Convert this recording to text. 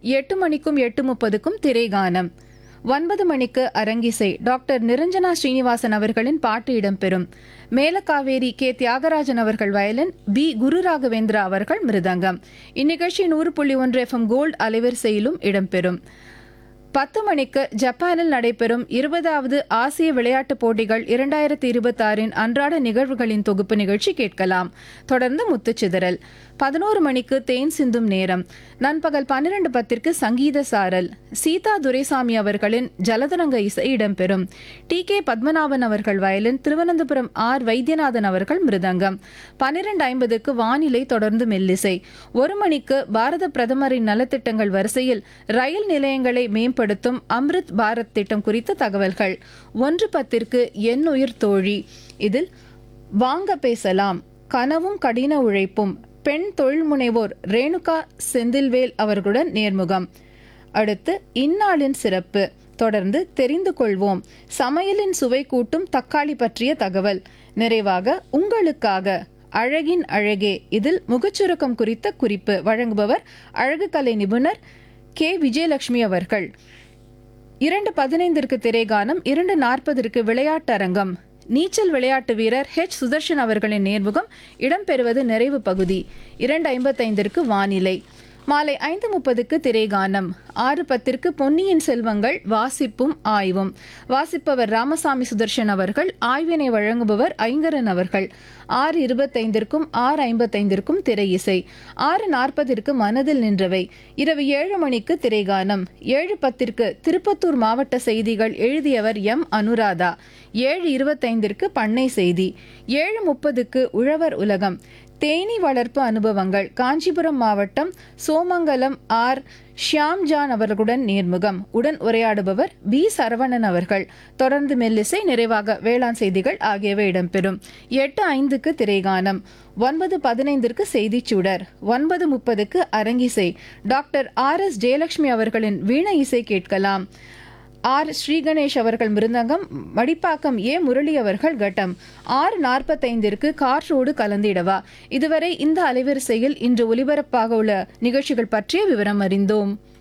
எட்டு மணிக்கும் எட்டு முப்பதுக்கும் திரைகானம் ஒன்பது மணிக்கு அரங்கிசை டாக்டர் நிரஞ்சனா ஸ்ரீனிவாசன் அவர்களின் பாட்டு இடம்பெறும் மேலக்காவேரி கே தியாகராஜன் அவர்கள் வயலின் பி குரு ராகவேந்திரா அவர்கள் மிருதங்கம் இந்நிகழ்ச்சி நூறு புள்ளி ஒன்று எஃப்எம் கோல்டு அலைவரிசையிலும் இடம்பெறும் பத்து மணிக்கு ஜப்பானில் நடைபெறும் இருபதாவது ஆசிய விளையாட்டுப் போட்டிகள் இரண்டாயிரத்தி இருபத்தாறின் அன்றாட நிகழ்வுகளின் தொகுப்பு நிகழ்ச்சி கேட்கலாம் தொடர்ந்து முத்துச்சிதறல் பதினோரு மணிக்கு தேன் சிந்தும் நேரம் நண்பகல் பன்னிரண்டு பத்திற்கு சங்கீத சாரல் சீதா துரைசாமி அவர்களின் ஜலதரங்க இசை இடம்பெறும் டி கே பத்மநாபன் அவர்கள் வயலின் திருவனந்தபுரம் ஆர் வைத்தியநாதன் அவர்கள் மிருதங்கம் பன்னிரண்டு ஐம்பதுக்கு வானிலை தொடர்ந்து மெல்லிசை ஒரு மணிக்கு பாரத பிரதமரின் நலத்திட்டங்கள் வரிசையில் ரயில் நிலையங்களை மேம்படுத்தும் அம்ரித் பாரத் திட்டம் குறித்த தகவல்கள் ஒன்று பத்திற்கு என் உயிர் தோழி இதில் வாங்க பேசலாம் கனவும் கடின உழைப்பும் பெண் தொழில் முனைவோர் ரேணுகா செந்தில்வேல் அவர்களுடன் நேர்முகம் அடுத்து இந்நாளின் சிறப்பு தொடர்ந்து தெரிந்து கொள்வோம் சமையலின் சுவை கூட்டும் தக்காளி பற்றிய தகவல் நிறைவாக உங்களுக்காக அழகின் அழகே இதில் முகச்சுருக்கம் குறித்த குறிப்பு வழங்குபவர் அழகு கலை நிபுணர் கே விஜயலட்சுமி அவர்கள் இரண்டு பதினைந்திற்கு திரைகானம் இரண்டு நாற்பதற்கு விளையாட்டரங்கம் நீச்சல் விளையாட்டு வீரர் ஹெச் சுதர்ஷன் அவர்களின் நேர்முகம் இடம்பெறுவது நிறைவு பகுதி இரண்டு ஐம்பத்தைந்திற்கு வானிலை மாலை ஐந்து முப்பதுக்கு திரைகானம் ஆறு பத்திற்கு பொன்னியின் செல்வங்கள் வாசிப்பும் ஆய்வும் வாசிப்பவர் ராமசாமி சுதர்ஷன் அவர்கள் ஆய்வினை வழங்குபவர் ஐங்கரன் அவர்கள் ஆறு இருபத்தைந்திற்கும் ஆறு ஐம்பத்தைந்திற்கும் திரை இசை ஆறு நாற்பதிற்கு மனதில் நின்றவை இரவு ஏழு மணிக்கு திரைகானம் ஏழு பத்திற்கு திருப்பத்தூர் மாவட்ட செய்திகள் எழுதியவர் எம் அனுராதா ஏழு இருபத்தைந்திற்கு பண்ணை செய்தி ஏழு முப்பதுக்கு உழவர் உலகம் தேனீ வளர்ப்பு அனுபவங்கள் காஞ்சிபுரம் மாவட்டம் சோமங்கலம் ஆர் ஷியாம் ஜான் அவர்களுடன் நேர்முகம் உடன் உரையாடுபவர் பி சரவணன் அவர்கள் தொடர்ந்து மெல்லிசை நிறைவாக வேளாண் செய்திகள் ஆகியவை இடம்பெறும் எட்டு ஐந்துக்கு திரைகானம் ஒன்பது பதினைந்திற்கு செய்திச் சுடர் ஒன்பது முப்பதுக்கு அரங்கிசை டாக்டர் ஆர் எஸ் ஜெயலட்சுமி அவர்களின் வீண இசை கேட்கலாம் ஆர் ஸ்ரீகணேஷ் அவர்கள் மிருதங்கம் மடிப்பாக்கம் ஏ முரளி அவர்கள் கட்டம் ஆறு நாற்பத்தைந்திற்கு காற்றோடு கலந்திடவா இதுவரை இந்த அலைவரிசையில் இன்று ஒலிபரப்பாக உள்ள நிகழ்ச்சிகள் பற்றிய விவரம் அறிந்தோம்